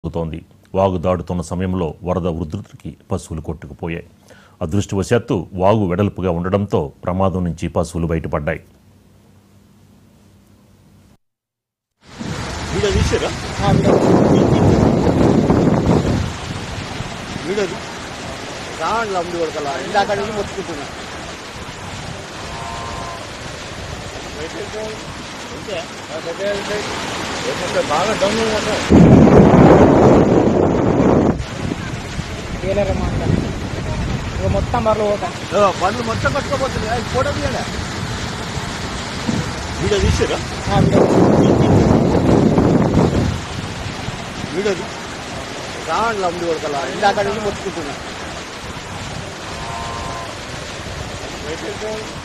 సాగుతోంది వాగు దాటుతున్న సమయంలో వరద ఉధృతికి పశువులు కొట్టుకుపోయాయి అదృష్టవశాత్తు వాగు వెడల్పుగా ఉండడంతో ప్రమాదం నుంచి పశువులు బయటపడ్డాయి వీడియో తీసారా వీడియో రావండి అమ్ముడు కొడకలా ఇందాక నుంచి మొత్తుకుంటున్నా బాగా డౌన్ వేలేరమ్మా అంతా ఇక మొత్తం బర్రెలు పోతాయి పనులు మొత్తం పట్టుకోబోతుంది అది ఫోటో తీయండి వీడియో తీసారా ఆ, వీడియో. వీడియో రావండి అమ్ముడు కొడకలా ఇందాక నుంచి మొత్తుకుంటున్నా